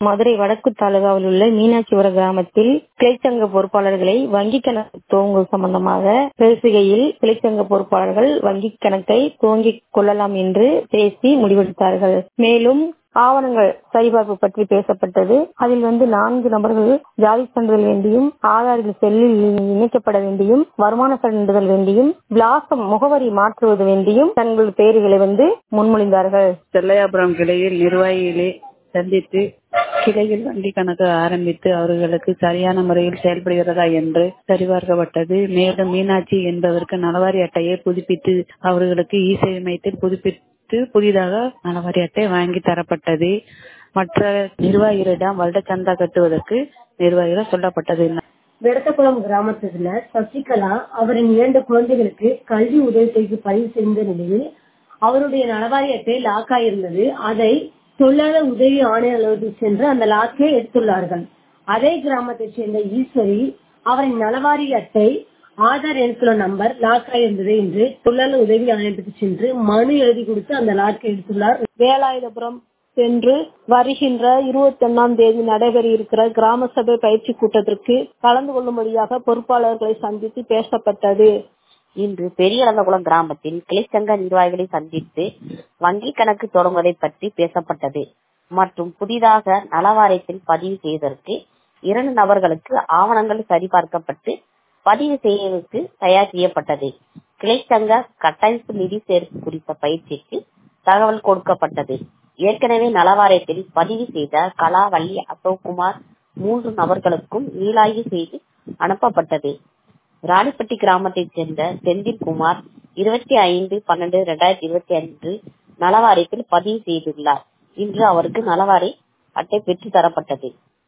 மதுரை வடக்கு தாலுகாவில் உள்ள மீனாட்சிபுரம் கிராமத்தில் கிளைச்சங்க பொறுப்பாளர்களை வங்கி கணக்கு துவங்குவது சம்பந்தமாக பேசுகையில் கிளைச்சங்க பொறுப்பாளர்கள் வங்கி கணக்கை துவங்கிக் கொள்ளலாம் என்று பேசி முடிவெடுத்தார்கள் மேலும் ஆவணங்கள் சரிபார்ப்பு பற்றி பேசப்பட்டது அதில் வந்து நான்கு நபர்கள் ஜாதி சான்றிதழ் வேண்டியும் ஆதாரில் செல்லில் இணைக்கப்பட வேண்டியும் வருமான சான்றிதழ் வேண்டியும் விலாசம் முகவரி மாற்றுவது வேண்டியும் தங்கள் பெயர்களை வந்து முன்மொழிந்தார்கள் செல்லையாபுரம் கிளையில் நிர்வாகிகளை சந்தித்து கிளையில் வங்கி கணக்கு ஆரம்பித்து அவர்களுக்கு சரியான முறையில் செயல்படுகிறதா என்று சரிபார்க்கப்பட்டது மேலும் மீனாட்சி என்பவருக்கு நலவாரி அட்டையை புதுப்பித்து அவர்களுக்கு இ சேவை மையத்தில் புதுப்பித்து புதிதாக நலவாரி அட்டை வாங்கி தரப்பட்டது மற்ற நிர்வாகிகளிடம் வருட சந்தா கட்டுவதற்கு நிர்வாகிகள் சொல்லப்பட்டது வெடத்தக்குளம் கிராமத்துல சசிகலா அவரின் இரண்டு குழந்தைகளுக்கு கல்வி உதவித்தொகைக்கு பதிவு செய்த நிலையில் அவருடைய நலவாரி அட்டை லாக் ஆயிருந்தது அதை தொழிலாளர் உதவி ஆணையர் அலுவலகத்தில் சென்று அந்த லாக்கை எடுத்துள்ளார்கள் அதே கிராமத்தைச் சேர்ந்த ஈஸ்வரி அவரின் நலவாரி அட்டை ஆதார் எழுத்துள்ள நம்பர் லாக் ஆயிருந்தது என்று தொழிலாளர் உதவி ஆணையத்துக்கு சென்று மனு எழுதி கொடுத்து அந்த லாக்கை எடுத்துள்ளார் வேலாயுதபுரம் சென்று வருகின்ற இருபத்தி ஒன்னாம் தேதி நடைபெற இருக்கிற கிராம சபை பயிற்சி கூட்டத்திற்கு கலந்து கொள்ளும்படியாக பொறுப்பாளர்களை சந்தித்து பேசப்பட்டது இன்று பெரியளந்தகுளம் கிராமத்தில் கிளைச்சங்க நிர்வாகிகளை சந்தித்து வங்கி கணக்கு தொடங்குவதை பற்றி பேசப்பட்டது மற்றும் புதிதாக நலவாரியத்தில் பதிவு செய்வதற்கு இரண்டு நபர்களுக்கு ஆவணங்கள் சரிபார்க்கப்பட்டு பதிவு செய்வதற்கு தயார் செய்யப்பட்டது கிளைச்சங்க கட்டமைப்பு நிதி சேர்ப்பு குறித்த பயிற்சிக்கு தகவல் கொடுக்கப்பட்டது ஏற்கனவே நலவாரியத்தில் பதிவு செய்த கலாவள்ளி அசோக்குமார் மூன்று நபர்களுக்கும் நீலாய்வு செய்து அனுப்பப்பட்டது ராணிப்பட்டி கிராமத்தைச் சேர்ந்த செந்தில்குமார் இருபத்தி ஐந்து பன்னெண்டு இரண்டாயிரத்தி இருபத்தி அன்று நலவாரியத்தில் பதிவு செய்துள்ளார் இன்று அவருக்கு நலவாரி அட்டை பெற்று தரப்பட்டது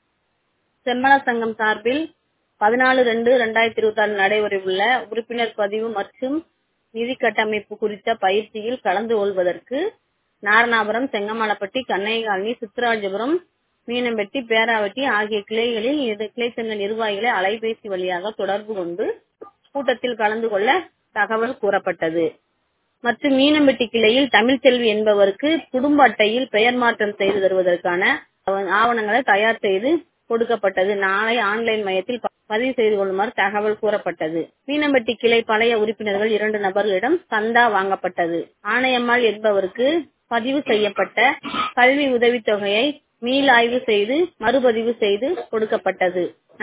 செம்மல சங்கம் சார்பில் பதினாலு ரெண்டு ரெண்டாயிரத்தி இருபத்தி ஆறு நடைபெறவுள்ள உறுப்பினர் பதிவு மற்றும் நிதி கட்டமைப்பு குறித்த பயிற்சியில் கலந்து கொள்வதற்கு நாரணாபுரம் செங்கமலப்பட்டி கண்ணைகாலனி சித்ராஜபுரம் மீனம்பட்டி பேராவட்டி ஆகிய கிளைகளில் கிளைச்சங்க நிர்வாகிகளை அலைபேசி வழியாக தொடர்பு கொண்டு கூட்டத்தில் கலந்து கொள்ள தகவல் கூறப்பட்டது மற்றும் மீனம்பட்டி கிளையில் தமிழ்ச்செல்வி என்பவருக்கு குடும்ப அட்டையில் பெயர் மாற்றம் செய்து தருவதற்கான ஆவணங்களை தயார் செய்து கொடுக்கப்பட்டது நாளை ஆன்லைன் மையத்தில் பதிவு செய்து கொள்ளுமாறு தகவல் கூறப்பட்டது மீனம்பட்டி கிளை பழைய உறுப்பினர்கள் இரண்டு நபர்களிடம் சந்தா வாங்கப்பட்டது ஆணையம்மாள் என்பவருக்கு பதிவு செய்யப்பட்ட கல்வி உதவித்தொகையை மீளாய்வு செய்து மறுபதிவு செய்து கொடுக்கப்பட்டது